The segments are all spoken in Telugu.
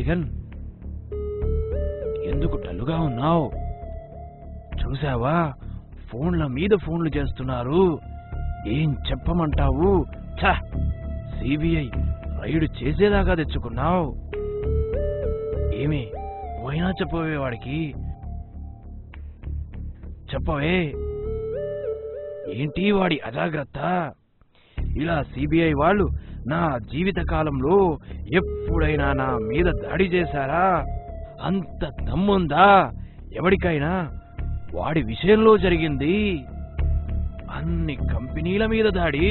జగన్ ఎందుకు డల్లుగా ఉన్నావు చూసావా ఫోన్ల మీద ఫోన్లు చేస్తున్నారు ఏం చెప్పమంటావు ఛ సిబిఐ రైడ్ చేసేదాకా తెచ్చుకున్నావు ఏమి పోయినా చెప్పవే వాడికి చెప్పవే ఏంటి వాడి అజాగ్రత్త ఇలా సిబిఐ వాళ్ళు నా జీవిత కాలంలో ఎప్పుడైనా నా మీద దాడి చేశారా అంత దమ్ముందా ఎవరికైనా వాడి విషయంలో జరిగింది అన్ని కంపెనీల మీద దాడి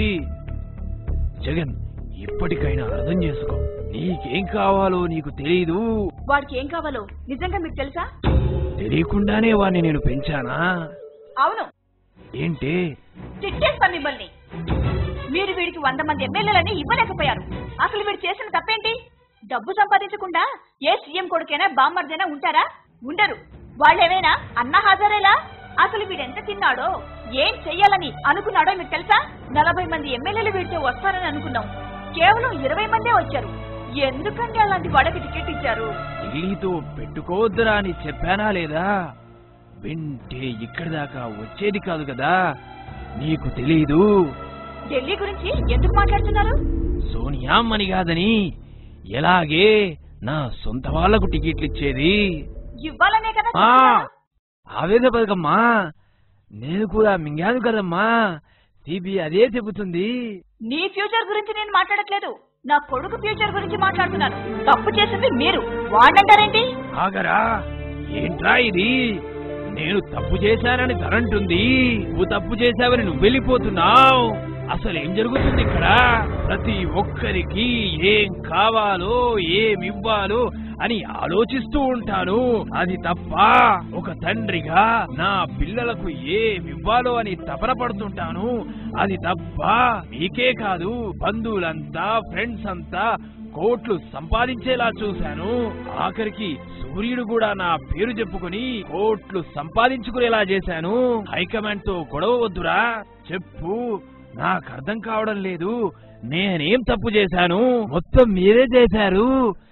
జగన్ ఇప్పటికైనా అర్థం చేసుకో నీకేం కావాలో నీకు తెలీదు వాడికి ఏం కావాలో నిజంగా మీకు తెలుసా తెలియకుండానే వాడిని నేను పెంచానా అవును ఏంటి తిట్టేస్తాను మిమ్మల్ని మీరు వీడికి వంద మంది ఎమ్మెల్యేలని ఇవ్వలేకపోయారు అసలు వీడు చేసిన తప్పేంటి డబ్బు సంపాదించకుండా ఏ సీఎం కొడుకైనా బామ్మర్దైనా ఉంటారా ఉండరు వాళ్ళేమైనా అన్న హాజరేలా అసలు వీడెంత తిన్నాడో ఏం చెయ్యాలని అనుకున్నాడో మీకు తెలుసా నలభై మంది ఎమ్మెల్యేలు వీడితో వస్తారని అనుకున్నాం కేవలం ఇరవై మందే వచ్చారు ఎందుకండి అలాంటి వాళ్ళకి టికెట్ ఇచ్చారు ఢిల్లీతో పెట్టుకోవద్దురా అని చెప్పానా లేదా వింటే ఇక్కడి దాకా వచ్చేది కాదు కదా నీకు తెలీదు ఢిల్లీ గురించి ఎందుకు మాట్లాడుతున్నారు సోనియా మని కాదని ఎలాగే నా సొంత వాళ్లకు టికెట్లు ఇచ్చేది ఇవ్వాలనే కదా ఆ చెప్తున్నారు. ఆవేద పథకమ్మా నేను కూడా మింగాను కదమ్మా సిబి అదే చెబుతుంది నీ ఫ్యూచర్ గురించి నేను మాట్లాడట్లేదు నా కొడుకు ఫ్యూచర్ గురించి మాట్లాడుతున్నాను తప్పు చేసింది మీరు వాడంటారేంటి ఆగరా ఏంట్రా ఇది నేను తప్పు చేశానని తరంటుంది నువ్వు తప్పు చేశావని నువ్వు వెళ్ళిపోతున్నావు అసలు ఏం జరుగుతుంది ఇక్కడ ప్రతి ఒక్కరికి ఏం కావాలో ఏం ఇవ్వాలో అని ఆలోచిస్తూ ఉంటాను అది తప్ప ఒక తండ్రిగా నా పిల్లలకు ఏం ఇవ్వాలో అని తపన పడుతుంటాను అది తప్ప మీకే కాదు బంధువులంతా ఫ్రెండ్స్ అంతా కోట్లు సంపాదించేలా చూశాను ఆఖరికి సూర్యుడు కూడా నా పేరు చెప్పుకొని కోట్లు సంపాదించుకునేలా చేశాను హైకమాండ్ తో గొడవ వద్దురా చెప్పు నాకు అర్థం కావడం లేదు నేనేం తప్పు చేశాను మొత్తం మీరే చేశారు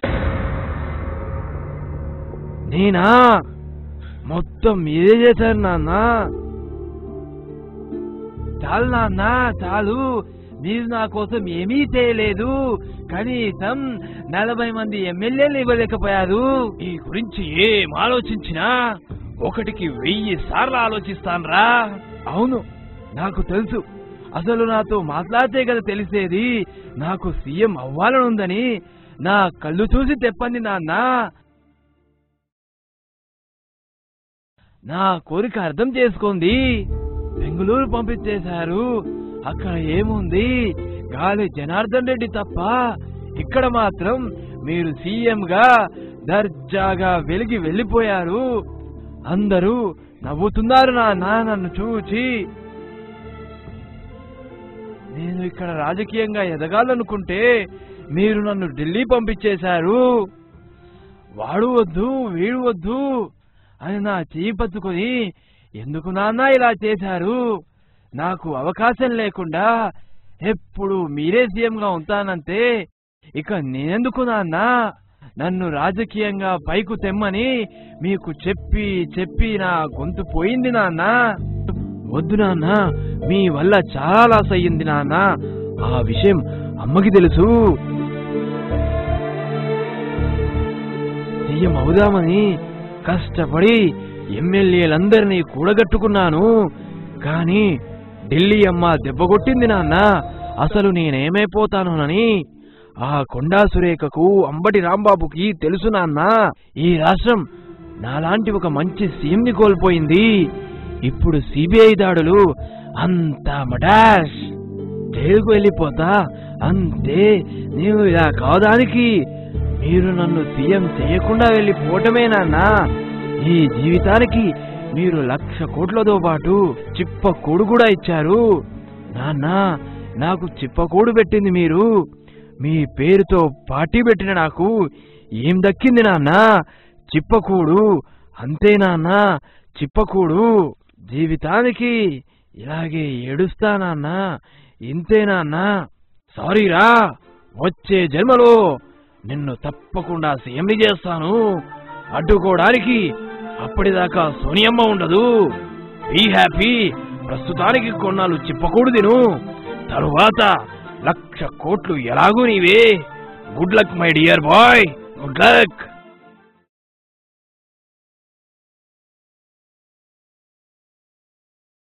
నేనా మొత్తం మీరే చేశారు నాన్న చాలు నాన్న చాలు మీరు నా కోసం ఏమీ చేయలేదు కనీసం నలభై మంది ఎమ్మెల్యేలు ఇవ్వలేకపోయారు ఈ గురించి ఏం ఆలోచించినా ఒకటికి వెయ్యి సార్లు ఆలోచిస్తాన్రా అవును నాకు తెలుసు అసలు నాతో మాట్లాడితే కదా తెలిసేది నాకు సీఎం అవ్వాలనుందని నా కళ్ళు చూసి తెప్పంది నాన్న నా కోరిక అర్థం చేసుకోండి బెంగళూరు పంపించేశారు అక్కడ ఏముంది గాలి జనార్దన్ రెడ్డి తప్ప ఇక్కడ మాత్రం మీరు సీఎం గా దర్జాగా వెలిగి వెళ్ళిపోయారు అందరూ నవ్వుతున్నారు నాన్న నన్ను చూచి నేను ఇక్కడ రాజకీయంగా ఎదగాలనుకుంటే మీరు నన్ను ఢిల్లీ పంపించేశారు వాడు వద్దు వీడు వద్దు అని నా చెయ్యి పట్టుకొని ఎందుకు నాన్న ఇలా చేశారు నాకు అవకాశం లేకుండా ఎప్పుడు మీరే సీఎంగా ఉంటానంటే ఇక నేనెందుకు నాన్న నన్ను రాజకీయంగా పైకు తెమ్మని మీకు చెప్పి చెప్పి నా గొంతు పోయింది నాన్న వద్దు నాన్న మీ వల్ల చాలా లాస్ అయ్యింది నాన్న ఆ విషయం అమ్మకి తెలుసు సీఎం అవుదామని కష్టపడి ఎమ్మెల్యేలందరినీ కూడగట్టుకున్నాను కానీ ఢిల్లీ అమ్మ దెబ్బ కొట్టింది నాన్న అసలు నేనేమైపోతానోనని ఆ కొండా సురేఖకు అంబటి రాంబాబుకి తెలుసు నాన్న ఈ రాష్ట్రం నాలాంటి ఒక మంచి సీఎంని కోల్పోయింది ఇప్పుడు సిబిఐ దాడులు అంతా మడాష్ జైలుకు వెళ్ళిపోతా అంతే నేను ఇలా కావడానికి మీరు నన్ను సీఎం చేయకుండా వెళ్ళిపోవటమే నాన్న ఈ జీవితానికి మీరు లక్ష కోట్లతో పాటు చిప్పకూడు కూడా ఇచ్చారు నాన్న నాకు చిప్పకూడు పెట్టింది మీరు మీ పేరుతో పార్టీ పెట్టిన నాకు ఏం దక్కింది నాన్న చిప్పకూడు అంతే నాన్న చిప్పకూడు జీవితానికి ఇలాగే ఏడుస్తానన్నా ఇంతేనాన్నా సారీరా వచ్చే జన్మలో నిన్ను తప్పకుండా సీఎంని చేస్తాను అడ్డుకోవడానికి అప్పటిదాకా సోనియమ్మ ఉండదు బీ హ్యాపీ ప్రస్తుతానికి కొన్నాళ్ళు చెప్పకూడదును తరువాత లక్ష కోట్లు ఎలాగూ నీవే good luck my dear boy good luck